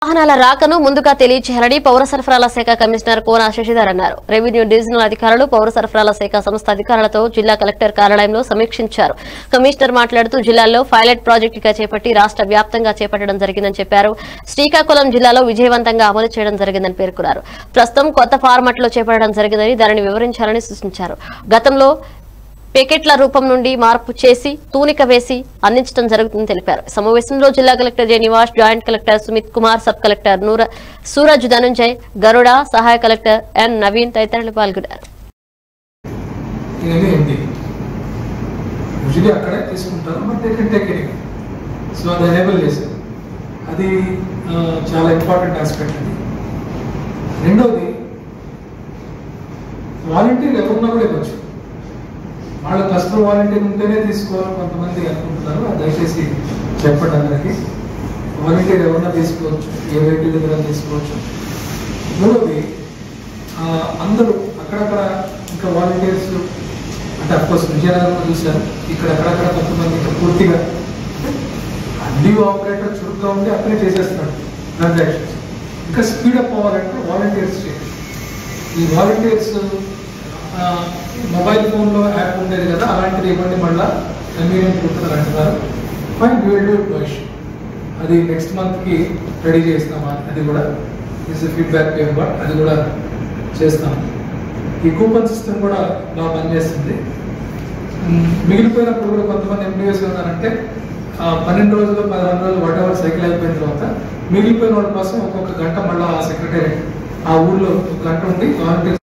వాహనాల రాకను ముందుగా తెలియచేయాలని పౌర సరఫరాల శాఖ కమిషనర్ కోన శశిధర్ అన్నారు రెవెన్యూ డివిజనల్ అధికారులు పౌర సరఫరాల శాఖ సంస్థ అధికారులతో జిల్లా కలెక్టర్ కార్యాలయంలో సమీక్షించారు కమిషనర్ మాట్లాడుతూ జిల్లాలో పైలట్ ప్రాజెక్టుగా చేపట్టి రాష్ట్ర వ్యాప్తంగా చేపట్టడం జరిగిందని చెప్పారు శ్రీకాకుళం జిల్లాలో విజయవంతంగా అమలు చేయడం జరిగిందని పేర్కొన్నారు ప్రస్తుతం కొత్త ఫార్మాట్ లో చేపట్టడం జరిగిందని దానిని వివరించాలని సూచించారు గతంలో పెకెట్ల రూపం నుండి మార్పు చేసి తూనిక వేసి అందించడం జరుగుతుందని తెలిపారు సమావేశంలో జిల్లా collector J Nivas joint collector Sumit Kumar sub collector Noora Suraj Dhanunjay Garuda సహాయ కలెక్టర్ ఎన్ నవీన్ తదితరులు పాల్గొన్నారు ఇవన్నీ ఉంది యూజువలీ అక్కడే తీసుకుంటారు but they can take any so అది ఎనేబుల్ చేశారు అది ఆ, చాలా ఇంపార్టెంట్ ఆస్పెక్ట్ అది రెండోది వాలంటీర్ ఎవరున్నా కూడా ఇవ్వచ్చు వాళ్ళ కస్టమర్ వాలంటీర్ ఉంటేనే తీసుకోవాలని కొంతమంది అనుకుంటున్నారు అది దయచేసి చెప్పండి అందరికి వాలంటీర్ ఎవరన్నా తీసుకోవచ్చు ఏ వెహికల్ దగ్గర తీసుకోవచ్చు మూడోది ఆ, అందరూ అక్కడక్కడ ఇంకా వాలంటీర్స్ అంటే అఫ్కోర్స్ విజయనగరంలో చూశారు ఇక్కడ అక్కడక్కడ కొంతమంది ఇంకా పూర్తిగా అన్ని ఆపరేటర్ చురుగ్గా ఉండి అక్కడే చేసేస్తున్నాడు ట్రాన్సాక్షన్స్ ఇంకా స్పీడప్ అవ్వాలంటే వాలంటీర్స్ చేయాలి ఈ వాలంటీర్స్ మొబైల్ ఫోన్లో యాప్ ఉండేది కదా అలాంటిది ఇవ్వండి మళ్ళా కన్వీనియంట్ కుడుతున్నారు అంటున్నారు ఫైన్ విల్ డూ ఇట్ అది నెక్స్ట్ మంత్కి రెడీ చేస్తాం అది కూడా ఇస్ ఫీడ్బ్యాక్ పేపర్ అది కూడా చేస్తాం ఈ కూపన్ సిస్టమ్ కూడా బాగా పనిచేస్తుంది మ్, మిగిలిపోయినప్పుడు కూడా కొంతమంది ఎంప్లాయీస్ ఉన్నారంటే ఆ, పన్నెండు రోజులు పదహారు రోజులు వాట్ ఎవర్ సైకిల్ అయిపోయిన తర్వాత మిగిలిపోయిన వాళ్ళ కోసం ఒక్కొక్క గంట మళ్ళీ ఆ సెక్రటరీ ఆ ఊర్లో ఒక గంట ఉండి వాలంటీర్